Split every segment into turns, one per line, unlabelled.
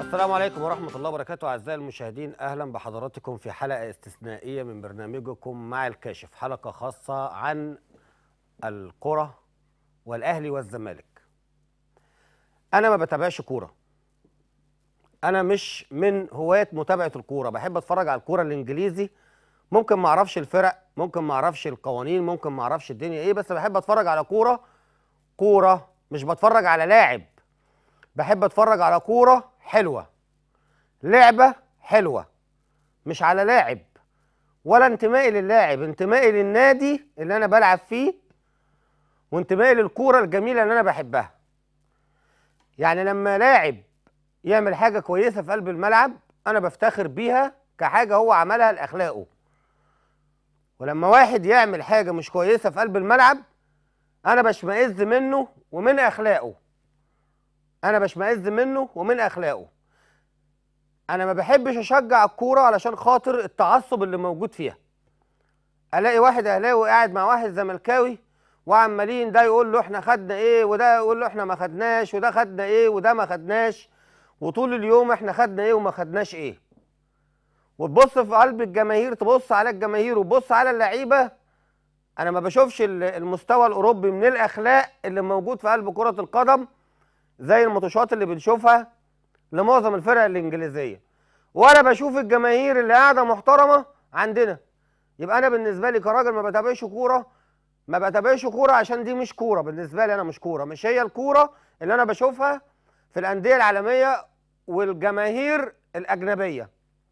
السلام عليكم ورحمة الله وبركاته أعزائي المشاهدين أهلا بحضراتكم في حلقة استثنائية من برنامجكم مع الكاشف حلقة خاصة عن الكرة والأهلي والزمالك أنا ما بتابعش كورة أنا مش من هواة متابعة الكورة بحب أتفرج على الكورة الإنجليزي ممكن ما أعرفش الفرق ممكن ما أعرفش القوانين ممكن ما أعرفش الدنيا إيه بس بحب أتفرج على كورة كورة مش بتفرج على لاعب بحب أتفرج على كورة حلوة لعبة حلوة مش على لاعب ولا انتمائي للاعب انتمائي للنادي اللي انا بلعب فيه وانتمائي للكورة الجميلة اللي انا بحبها يعني لما لاعب يعمل حاجة كويسة في قلب الملعب انا بفتخر بيها كحاجة هو عملها لاخلاقه ولما واحد يعمل حاجة مش كويسة في قلب الملعب انا بشمئز منه ومن اخلاقه انا بشمئز منه ومن اخلاقه انا ما بحبش اشجع الكوره علشان خاطر التعصب اللي موجود فيها الاقي واحد اهلاوي قاعد مع واحد زملكاوي وعمالين ده يقول له احنا خدنا ايه وده يقول له احنا ما خدناش وده خدنا ايه وده ما خدناش وطول اليوم احنا خدنا ايه وما خدناش ايه وتبص في قلب الجماهير تبص على الجماهير وتبص على اللعيبه انا ما بشوفش ال- المستوى الاوروبي من الاخلاق اللي موجود في قلب كره القدم زي الماتشات اللي بنشوفها لمعظم الفرق الانجليزيه ولا بشوف الجماهير اللي قاعده محترمه عندنا يبقى انا بالنسبه لي كراجل ما بتابعش كوره ما بتابعش كوره عشان دي مش كوره بالنسبه لي انا مش كوره مش هي الكوره اللي انا بشوفها في الانديه العالميه والجماهير الاجنبيه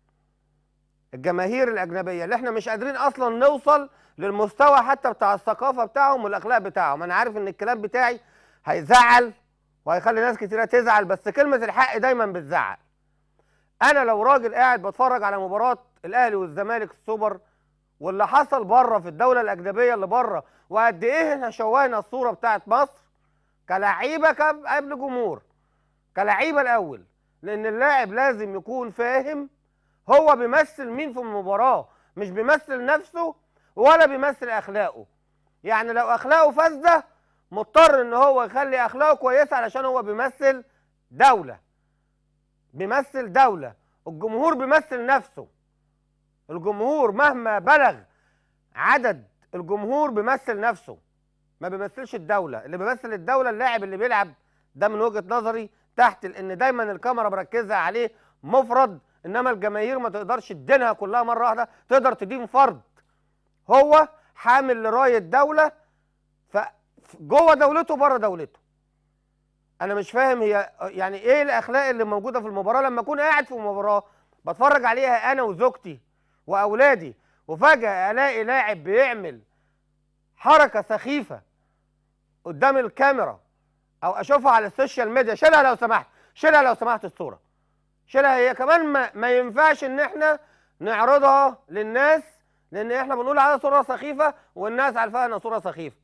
الجماهير الاجنبيه اللي احنا مش قادرين اصلا نوصل للمستوى حتى بتاع الثقافه بتاعهم والاخلاق بتاعهم انا عارف ان الكلام بتاعي هيزعل وهيخلي ناس كتيره تزعل بس كلمه الحق دايما بتزعل انا لو راجل قاعد بتفرج على مباراه الاهلي والزمالك السوبر واللي حصل بره في الدوله الاجنبيه اللي بره وقد ايه احنا شوهنا الصوره بتاعت مصر كلعيبه كب- قبل جمهور كلعيبه الاول لان اللاعب لازم يكون فاهم هو بيمثل مين في المباراه مش بيمثل نفسه ولا بيمثل اخلاقه يعني لو اخلاقه فاسده مضطر ان هو يخلي اخلاقه كويسه علشان هو بيمثل دوله بيمثل دوله الجمهور بيمثل نفسه الجمهور مهما بلغ عدد الجمهور بيمثل نفسه ما بيمثلش الدوله اللي بيمثل الدوله اللاعب اللي بيلعب ده من وجهه نظري تحت لان دايما الكاميرا مركزه عليه مفرد انما الجماهير ما تقدرش تدينها كلها مره واحده تقدر تدين فرد هو حامل لرايه دوله ف جوه دولته بره دولته انا مش فاهم هي يعني ايه الاخلاق اللي موجوده في المباراه لما اكون قاعد في مباراه بتفرج عليها انا وزوجتي واولادي وفجاه الاقي لاعب بيعمل حركه سخيفه قدام الكاميرا او اشوفها على السوشيال ميديا شيلها لو سمحت شيلها لو سمحت الصوره شيلها هي كمان ما, ما ينفعش ان احنا نعرضها للناس لان احنا بنقول عليها صوره سخيفه والناس عارفاها انها صوره سخيفه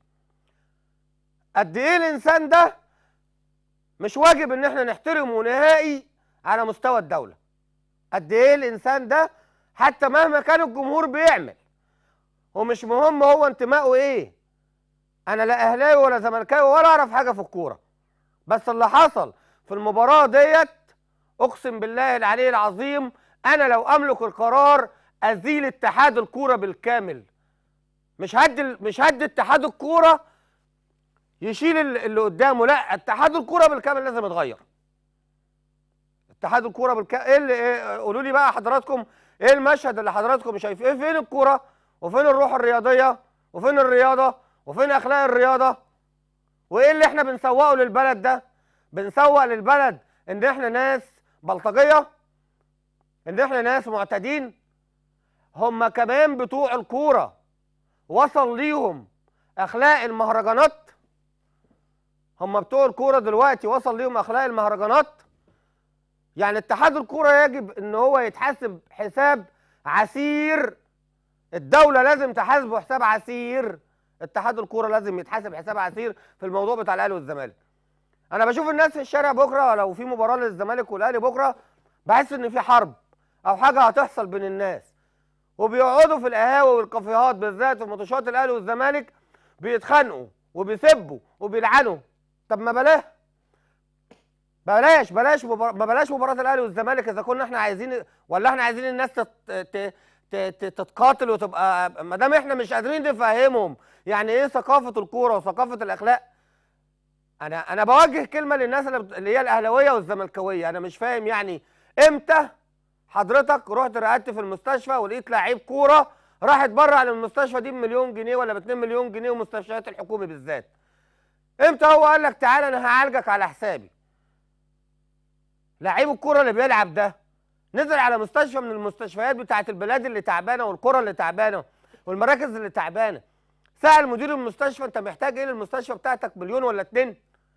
قد ايه الانسان ده مش واجب ان احنا نحترمه نهائي على مستوى الدوله قد ايه الانسان ده حتى مهما كان الجمهور بيعمل ومش مهم هو انتمائه ايه انا لا اهلاوي ولا زملكاوي ولا اعرف حاجه في الكوره بس اللي حصل في المباراه ديت اقسم بالله العلي العظيم انا لو املك القرار ازيل اتحاد الكوره بالكامل مش هدي مش هدي اتحاد الكوره يشيل ال- اللي قدامه لا اتحاد الكوره بالكامل لازم يتغير اتحاد الكوره بالكامل ايه اللي إيه قولوا لي بقى حضراتكم ايه المشهد اللي حضراتكم شايفين ايه فين الكوره وفين الروح الرياضيه وفين الرياضه وفين اخلاق الرياضه وايه اللي احنا بنسوقه للبلد ده بنسوق للبلد ان احنا ناس بلطجيه ان احنا ناس معتدين هم كمان بتوع الكوره وصل ليهم اخلاق المهرجانات هم بتوع الكوره دلوقتي وصل ليهم اخلاق المهرجانات يعني اتحاد الكوره يجب ان هو يتحاسب حساب عسير الدوله لازم تحاسبه حساب عسير اتحاد الكوره لازم يتحاسب حساب عسير في الموضوع بتاع الاهلي والزمالك انا بشوف الناس في الشارع بكره لو في مباراه للزمالك والاهلي بكره بحس ان في حرب او حاجه هتحصل بين الناس وبيقعدوا في القهاوي والكافيهات بالذات في ماتشات الاهلي والزمالك بيتخانقوا وبيسبوا وبيلعنوا طب ما بلاه بلاش بلاش مبار... ما بلاش مباراه الاهلي والزمالك اذا كنا احنا عايزين ولا احنا عايزين الناس تت... ت... ت... ت... تتقاتل وتبقى ما دام احنا مش قادرين نفهمهم يعني ايه ثقافه الكوره وثقافه الاخلاق انا انا بوجه كلمه للناس اللي, بت... اللي هي الاهلاويه والزملكاويه انا مش فاهم يعني امتى حضرتك رحت رقدت في المستشفى ولقيت لعيب كوره راحت بره عن المستشفى دي بمليون جنيه ولا ب 2 مليون جنيه ومستشفيات الحكومي بالذات امتى هو قال لك تعالى انا هعالجك على حسابي لعيب الكوره اللي بيلعب ده نزل على مستشفى من المستشفيات بتاعت البلاد اللي تعبانه والقرى اللي تعبانه والمراكز اللي تعبانه سأل مدير المستشفى انت محتاج ايه للمستشفى بتاعتك مليون ولا اتنين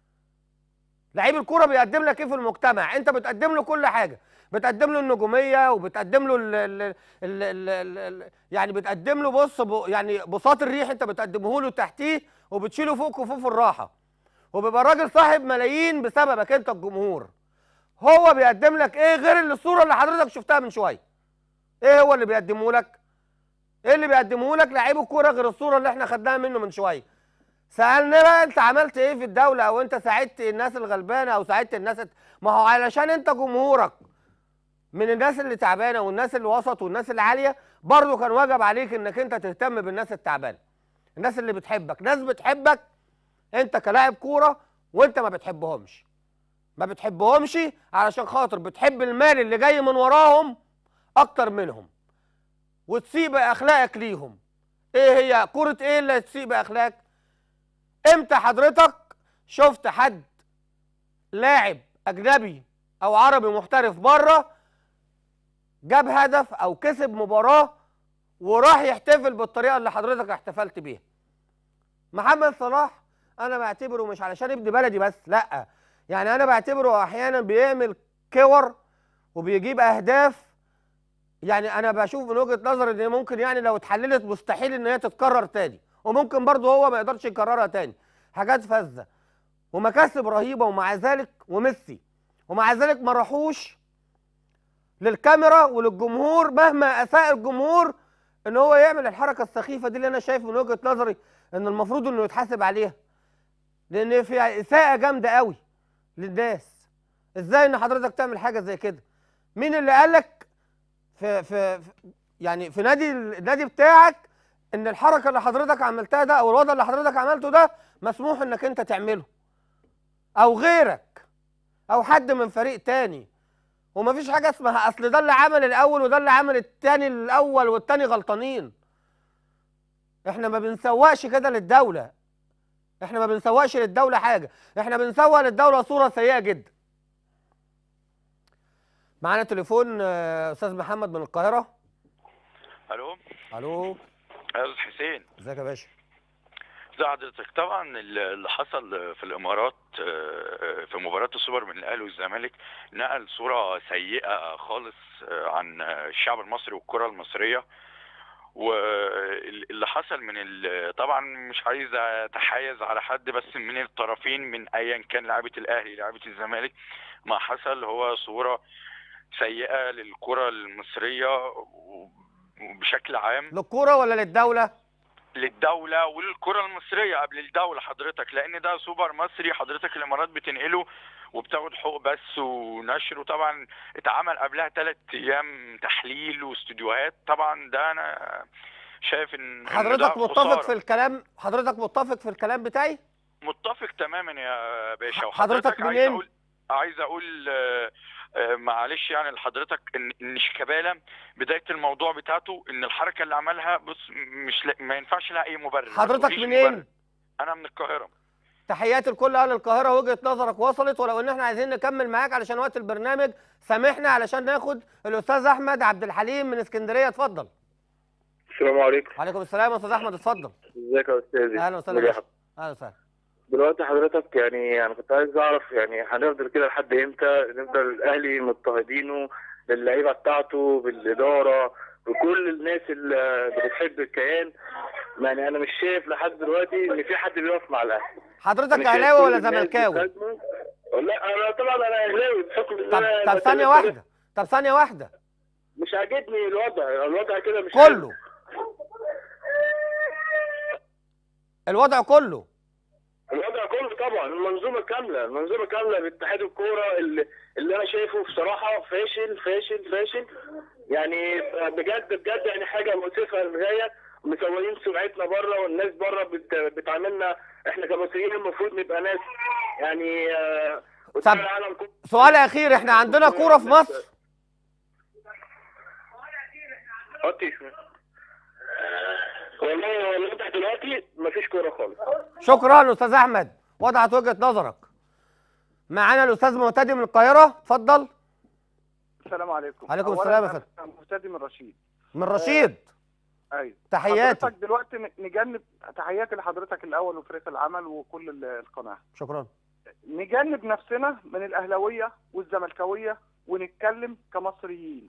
لعيب الكوره بيقدم لك ايه في المجتمع انت بتقدم له كل حاجه بتقدم له النجوميه وبتقدم له ال ال ال ال ال ال يعني بتقدم له بص ب يعني بساط الريح انت بتقدمه له تحتيه وبتشيله فوق كفوف الراحه وبيبقى راجل صاحب ملايين بسببك انت الجمهور هو بيقدم لك ايه غير الصوره اللي حضرتك شفتها من شويه ايه هو اللي بيقدمه لك ايه اللي بيقدمه لك لعيب الكوره غير الصوره اللي احنا خدناها منه من شويه سالنا بقى انت عملت ايه في الدوله او انت ساعدت الناس الغلبانه او ساعدت الناس ما هو علشان انت جمهورك من الناس اللي تعبانه والناس اللي وسط والناس اللي عاليه برضه كان واجب عليك انك انت تهتم بالناس التعبانه الناس اللي بتحبك ناس بتحبك انت كلاعب كوره وانت ما بتحبهمش ما بتحبهمش علشان خاطر بتحب المال اللي جاي من وراهم اكتر منهم وتسيء باخلاقك ليهم ايه هي كوره ايه اللي تسيء باخلاقك امتى حضرتك شفت حد لاعب اجنبي او عربي محترف بره جاب هدف او كسب مباراه وراح يحتفل بالطريقه اللي حضرتك احتفلت بيها محمد صلاح انا بعتبره مش علشان ابن بلدي بس لا يعني انا بعتبره احيانا بيعمل كور وبيجيب اهداف يعني انا بشوف من وجهه نظري ان ممكن يعني لو اتحللت مستحيل ان هي تتكرر تاني وممكن برضه هو ما يقدرش يكررها تاني حاجات فذه ومكاسب رهيبه ومع ذلك وميسي ومع ذلك ما راحوش للكاميرا وللجمهور مهما اساء الجمهور ان هو يعمل الحركه السخيفه دي اللي انا شايف من وجهه نظري ان المفروض انه يتحاسب عليها لان فيها اساءه جامده قوي للناس ازاي ان حضرتك تعمل حاجه زي كده مين اللي قالك في في في- يعني في نادي النادي بتاعك ان الحركه اللي حضرتك عملتها ده او الوضع اللي حضرتك عملته ده مسموح انك انت تعمله او غيرك او حد من فريق تاني ومفيش حاجه اسمها اصل ده اللي عمل الاول وده اللي عمل التاني الاول والتاني غلطانين احنا ما بنسوقش كده للدوله احنا ما بنسوقش للدوله حاجه احنا بنسوق للدوله صوره سيئه جدا معانا تليفون آه، استاذ محمد من القاهره
الو
الو
يا استاذ حسين
ازيك يا باشا
ازي حضرتك طبعا اللي حصل في الامارات آه، في مباراه السوبر من الاهلي والزمالك نقل صوره سيئه خالص آه، عن الشعب المصري والكره المصريه واللي حصل من ال- طبعا مش عايز اتحيز على حد بس من الطرفين من ايا كان لعيبه الاهلي لعيبه الزمالك ما حصل هو صوره سيئه للكره المصريه وبشكل عام
للكوره ولا للدوله
للدولة وللكرة المصرية قبل الدولة حضرتك لأن ده سوبر مصري حضرتك الإمارات بتنقله وبتاخد حقوق بس ونشر وطبعا اتعمل قبلها ثلاث أيام تحليل واستوديوهات طبعا ده أنا شايف إن إن ده
حضرتك متفق
خسارة.
في الكلام حضرتك متفق في الكلام بتاعي
متفق تماما يا باشا
ح-
وحضرتك
حضرتك
عايز
منين؟
أقول عايز أقول آه، آه، معلش يعني لحضرتك ان ان شيكابالا بدايه الموضوع بتاعته ان الحركه اللي عملها بص مش لا- ما ينفعش لها اي مبرر
حضرتك
مفيش مبرر.
منين
انا من القاهره
تحياتي لكل اهل القاهره وجهه نظرك وصلت ولو ان احنا عايزين نكمل معاك علشان وقت البرنامج سامحنا علشان ناخد الاستاذ احمد عبد الحليم من اسكندريه اتفضل
السلام عليكم
وعليكم السلام يا استاذ احمد اتفضل
ازيك يا استاذي
اهلا وسهلا
ازيك يا
بك.
حبيبي؟
اهلا وسهلا
دلوقتي حضرتك يعني انا كنت عايز اعرف يعني هنفضل كده لحد امتى نفضل الاهلي مضطهدينه باللعيبه بتاعته بالاداره بكل الناس اللي بتحب الكيان يعني انا مش شايف لحد دلوقتي ان في حد بيقف مع الاهلي
حضرتك
أنا شايف
اهلاوي
كل
ولا
الناس
زملكاوي
بتهاجمه. لا انا طبعا انا اهلاوي بحكم ان
طب
انا
طب ثانيه
بتابع-
واحده طب ثانيه واحده
مش عاجبني الوضع الوضع كده مش حلو.
كله الوضع كله
الوضع كله طبعا المنظومه كامله المنظومه كامله باتحاد الكوره اللي, اللي انا شايفه بصراحه فاشل فاشل فاشل يعني بجد بجد يعني حاجه مؤسفه للغايه مسويين سمعتنا بره والناس بره بت... بتعاملنا احنا كمصريين المفروض نبقى ناس يعني آه، قدام
طب،
العالم كله
سؤال اخير احنا عندنا كوره في مصر
حطي والله هو الوضع دلوقتي مفيش كوره خالص
شكرا استاذ احمد وضحت وجهه نظرك معانا الاستاذ معتدي من القاهره اتفضل
السلام عليكم
عليكم
أولاً
السلام يا
أنا
فندم.
مهتدي من رشيد
من رشيد
ايوه
تحياتي
حضرتك دلوقتي ن- نجنب تحياتي لحضرتك الاول وفريق العمل وكل ال- القناه
شكرا
نجنب نفسنا من الاهلاويه والزملكاويه ونتكلم كمصريين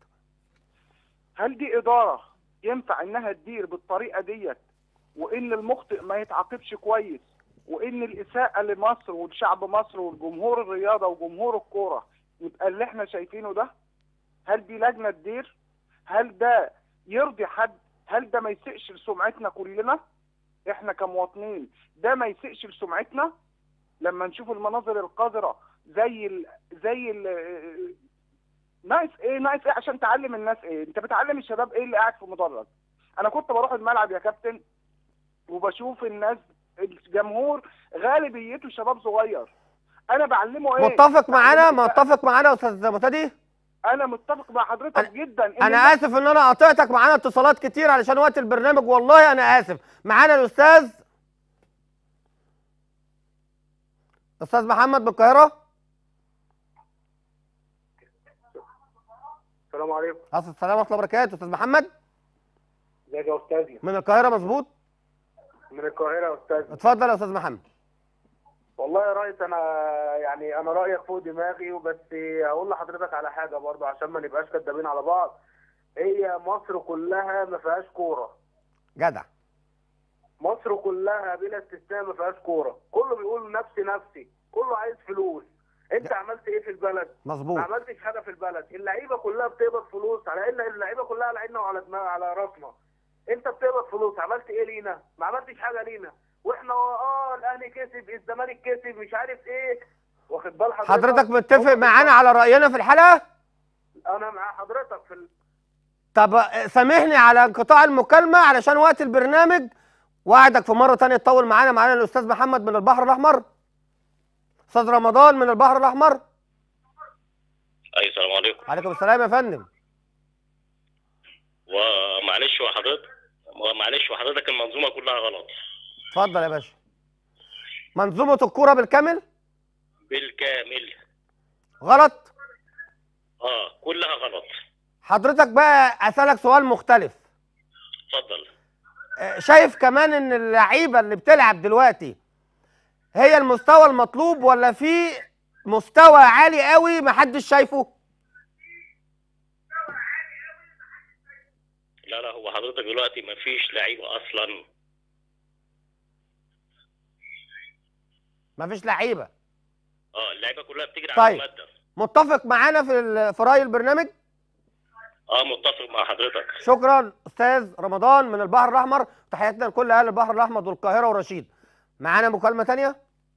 هل دي اداره ينفع انها تدير بالطريقه ديت وان المخطئ ما يتعاقبش كويس وان الاساءه لمصر ولشعب مصر والجمهور الرياضه وجمهور الكوره يبقى اللي احنا شايفينه ده هل دي لجنه تدير هل ده يرضي حد هل ده ما يسئش لسمعتنا كلنا احنا كمواطنين ده ما يسئش لسمعتنا لما نشوف المناظر القذره زي ال زي ال ناقص ايه ناقص ايه عشان تعلم الناس ايه انت بتعلم الشباب ايه اللي قاعد في مدرج انا كنت بروح الملعب يا كابتن وبشوف الناس الجمهور غالبيته شباب صغير انا بعلمه ايه
متفق معانا
بعلمه إيه؟
متفق معانا يا استاذ معتدي
انا متفق مع حضرتك
أنا-
جدا إن
انا
الناس-
اسف ان انا قاطعتك معانا اتصالات كتير علشان وقت البرنامج والله انا اسف معانا الاستاذ استاذ محمد من القاهره
السلام عليكم
أستاذ السلام ورحمه الله وبركاته استاذ محمد
ازيك يا استاذي
من القاهره مظبوط
من القاهره يا استاذ
اتفضل يا استاذ محمد
والله يا ريس انا يعني انا رايك فوق دماغي وبس هقول لحضرتك على حاجه برضه عشان ما نبقاش كدابين على بعض هي مصر كلها ما فيهاش كوره
جدع
مصر كلها بلا استثناء ما فيهاش كوره كله بيقول نفسي نفسي كله عايز فلوس انت عملت ايه في البلد
مظبوط
ما عملتش حاجه في البلد اللعيبه كلها بتقبض فلوس على ان اللعيبه كلها على عيننا وعلى دماغ على راسنا انت بتقبض فلوس عملت ايه لينا ما عملتش حاجه لينا واحنا اه الاهلي كسب الزمالك كسب مش عارف ايه واخد بال حضرتك
حضرتك متفق معانا على راينا في الحلقه
انا مع حضرتك في ال...
طب سامحني على انقطاع المكالمه علشان وقت البرنامج وعدك في مره تانية تطول معانا معانا الاستاذ محمد من البحر الاحمر استاذ رمضان من البحر الاحمر
اي السلام عليكم
عليكم السلام يا فندم
ومعلش وحضرتك ومعلش وحضرتك المنظومه كلها غلط
اتفضل يا باشا منظومه الكوره بالكامل
بالكامل
غلط
اه كلها غلط
حضرتك بقى اسالك سؤال مختلف
اتفضل
آه، شايف كمان ان اللعيبه اللي بتلعب دلوقتي هي المستوى المطلوب ولا في مستوى عالي قوي محدش شايفه
لا لا هو حضرتك دلوقتي مفيش لعيبه اصلا
مفيش لعيبه
اه اللعيبه كلها بتجري
طيب.
على الماده
متفق معانا في ال- في راي البرنامج
اه متفق مع حضرتك
شكرا استاذ رمضان من البحر الاحمر تحياتنا لكل اهل البحر الاحمر والقاهره ورشيد معانا مكالمه تانية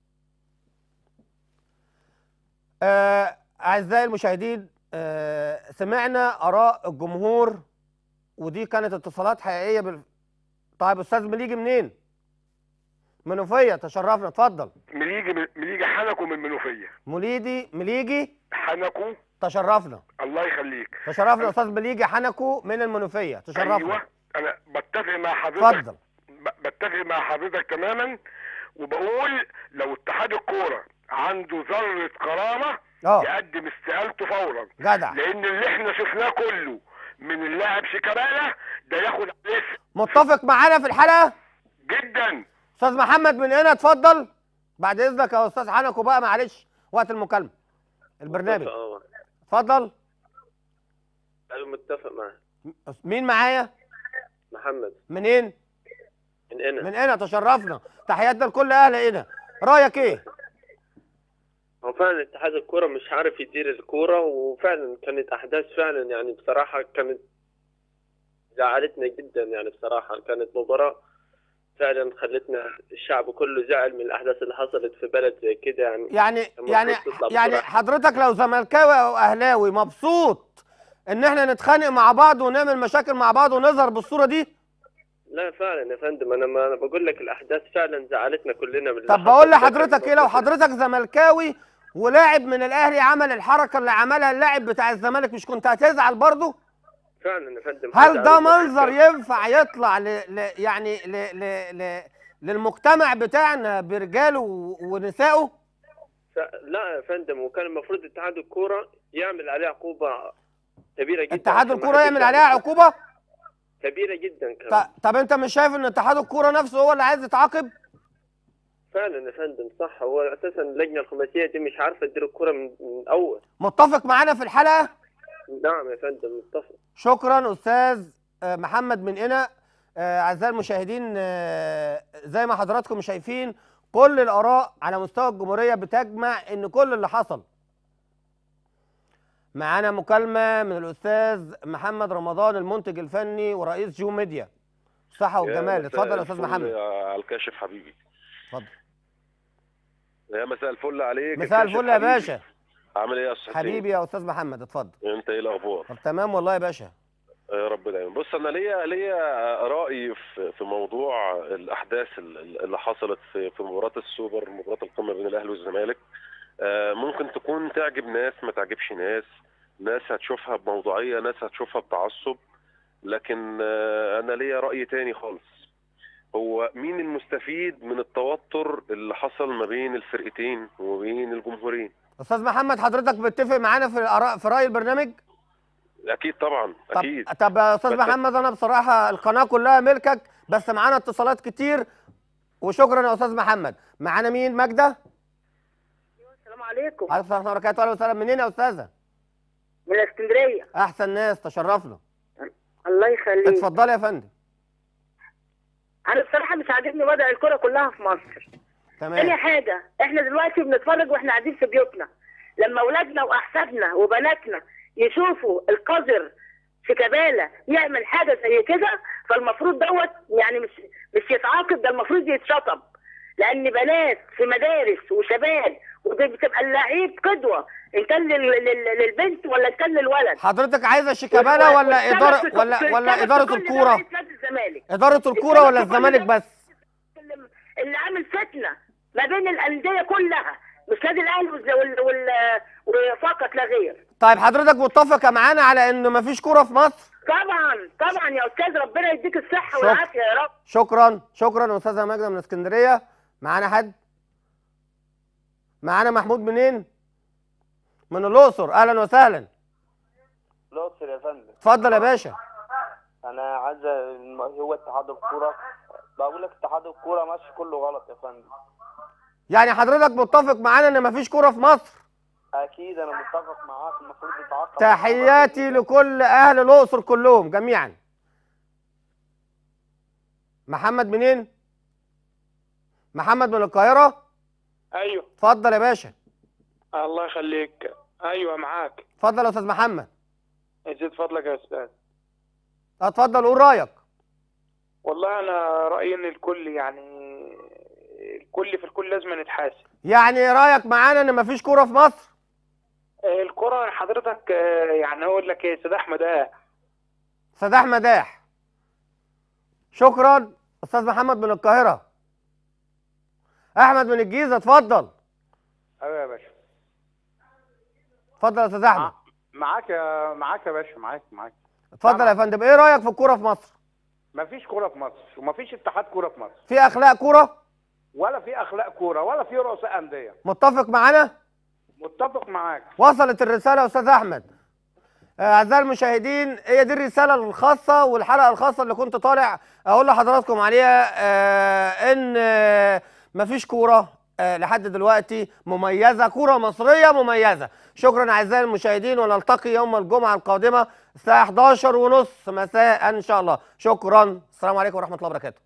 آه اعزائي المشاهدين آه سمعنا اراء الجمهور ودي كانت اتصالات حقيقيه بال... طيب استاذ مليجي منين منوفيه تشرفنا اتفضل
مليجي مليجي حنكو من منوفيه
مليدي مليجي
حنكو
تشرفنا
الله يخليك
تشرفنا استاذ مليجي حنكو من المنوفيه تشرفنا
ايوه انا بتفق مع حضرتك
اتفضل
ب- بتفق مع حضرتك تماما وبقول لو اتحاد الكوره عنده ذره كرامه
اه
يقدم استقالته فورا
جدع
لان اللي احنا شفناه كله من اللاعب شيكابالا ده ياخد عليه
متفق معانا في الحلقه
جدا
استاذ محمد من هنا اتفضل بعد اذنك يا استاذ حنكو بقى معلش وقت المكالمه البرنامج
اه
اتفضل
ايوه متفق معاه
مين معايا
محمد
منين
من هنا
من هنا تشرفنا تحياتنا لكل اهل هنا رايك ايه
هو فعلا اتحاد الكوره مش عارف يدير الكوره وفعلا كانت احداث فعلا يعني بصراحه كانت زعلتنا جدا يعني بصراحه كانت مباراه فعلا خلتنا الشعب كله زعل من الاحداث اللي حصلت في بلد زي كده يعني
يعني
المفروض
يعني
تطلع
يعني
بسرعة.
حضرتك لو زملكاوي او اهلاوي مبسوط ان احنا نتخانق مع بعض ونعمل مشاكل مع بعض ونظهر بالصوره دي
لا فعلا يا فندم انا ما انا بقول لك الاحداث فعلا زعلتنا كلنا من اللي
طب
حصل
بقول
ده.
لحضرتك ايه لو حضرتك زملكاوي ولاعب من الاهلي عمل الحركه اللي عملها اللاعب بتاع الزمالك مش كنت هتزعل برضه
فعلا يا فندم
هل ده
زعلنا.
منظر ينفع يطلع ل... ل... يعني ل... ل... ل... للمجتمع بتاعنا برجاله و- ونسائه
ف- لا يا فندم وكان المفروض اتحاد الكوره يعمل عليه عقوبه كبيره جدا
اتحاد
عشان ما
الكوره
حدش
يعمل
يعمل
عليها عقوبه
كبيره جدا كمان
ط... طب انت مش شايف ان اتحاد الكوره نفسه هو اللي عايز يتعاقب
فعلا يا فندم صح هو اساسا اللجنه الخماسيه دي مش عارفه تدير الكوره من من الاول
متفق معانا في الحلقه
نعم يا فندم متفق
شكرا استاذ آه، محمد من هنا آه، اعزائي المشاهدين آه، زي ما حضراتكم شايفين كل الاراء على مستوى الجمهوريه بتجمع ان كل اللي حصل معانا مكالمه من الاستاذ محمد رمضان المنتج الفني ورئيس جو ميديا الصحه والجمال اتفضل يا استاذ محمد
على الكاشف حبيبي
اتفضل
يا مساء الفل عليك
مساء
الكاشف
الفل يا
حبيبي.
باشا
عامل ايه يا استاذ حسين؟
حبيبي يا استاذ محمد اتفضل
انت ايه الاخبار
طب تمام والله يا باشا
يا رب دايما بص انا ليا ليا راي في في موضوع الاحداث ال- اللي حصلت في في مباراه السوبر مباراه القمه بين الاهلي والزمالك آه، ممكن تكون تعجب ناس ما تعجبش ناس ناس هتشوفها بموضوعيه ناس هتشوفها بتعصب لكن آه، انا ليا راي تاني خالص هو مين المستفيد من التوتر اللي حصل ما بين الفرقتين وبين الجمهورين
استاذ محمد حضرتك بتتفق معانا في الاراء في راي البرنامج
اكيد طبعا
طب
اكيد
طب يا استاذ
بس-
محمد انا بصراحه القناه كلها ملكك بس معانا اتصالات كتير وشكرا يا استاذ محمد معانا مين ماجده
السلام عليكم
عليكم السلام ورحمه الله وبركاته اهلا وسهلا منين يا استاذه
من اسكندريه
احسن ناس تشرفنا
الله يخليك
اتفضلي يا فندم
انا بصراحه مش عاجبني وضع الكره كلها في مصر تاني
تمام
حاجه احنا دلوقتي بنتفرج واحنا قاعدين في بيوتنا لما اولادنا واحفادنا وبناتنا يشوفوا القذر في كباله يعمل حاجه زي كده فالمفروض دوت يعني مش مش يتعاقب ده المفروض يتشطب لان بنات في مدارس وشباب ودي بتبقى اللعيب قدوه ان كان لل- لل- للبنت ولا ان كان للولد
حضرتك عايزه شيكابالا ولا
والسبب
اداره
في-
ولا
في-
ولا
السبب في
اداره
كل ده
الكوره
رئيس نادي الزمالك
اداره الكوره ولا الزمالك بس
اللي- اللي عامل فتنه ما بين الانديه كلها مش نادي الاهلي وال- وال- وال- وفقط لا غير
طيب حضرتك متفقه معانا على ان مفيش كوره في مصر
طبعا طبعا يا استاذ ربنا يديك الصحه
شكرا.
والعافيه يا رب
شكرا شكرا يا استاذه ماجده من اسكندريه معانا حد معانا محمود منين من الاقصر اهلا وسهلا
الأقصر يا فندم
اتفضل يا باشا
أنا عايز الم- هو اتحاد الكورة بقول لك اتحاد الكورة ماشي كله غلط يا فندم
يعني حضرتك متفق معانا ان مفيش كوره في مصر
أكيد أنا متفق معاك المفروض يتعاقب
تحياتي لكل اهل الاقصر كلهم جميعا محمد منين محمد من القاهره
ايوه
اتفضل يا باشا
الله يخليك ايوه معاك
اتفضل يا استاذ محمد
زيد فضلك يا استاذ
اتفضل قول رايك
والله انا رايي ان الكل يعني الكل في الكل لازم نتحاسب
يعني رايك معانا ان مفيش كوره في مصر
آه، الكرة حضرتك آه، يعني اقول لك ايه سداح مداح
سداح مداح شكرا استاذ محمد من القاهره احمد من الجيزه اتفضل
ايوه يا باشا
اتفضل يا استاذ احمد
معاك يا معاك يا باشا معاك معاك
اتفضل يا فندم ايه رايك في الكوره في مصر
مفيش كوره في مصر ومفيش اتحاد كوره في مصر
في اخلاق كوره
ولا في اخلاق كوره ولا في رؤساء انديه
متفق معانا
متفق معاك
وصلت الرساله يا استاذ احمد آه، اعزائي المشاهدين هي دي الرساله الخاصه والحلقه الخاصه اللي كنت طالع اقول لحضراتكم عليها آه، ان آه، مفيش كوره آه، لحد دلوقتي مميزه كوره مصريه مميزه شكرا اعزائي المشاهدين ونلتقي يوم الجمعه القادمه الساعه 11 ونص مساء ان شاء الله شكرا السلام عليكم ورحمه الله وبركاته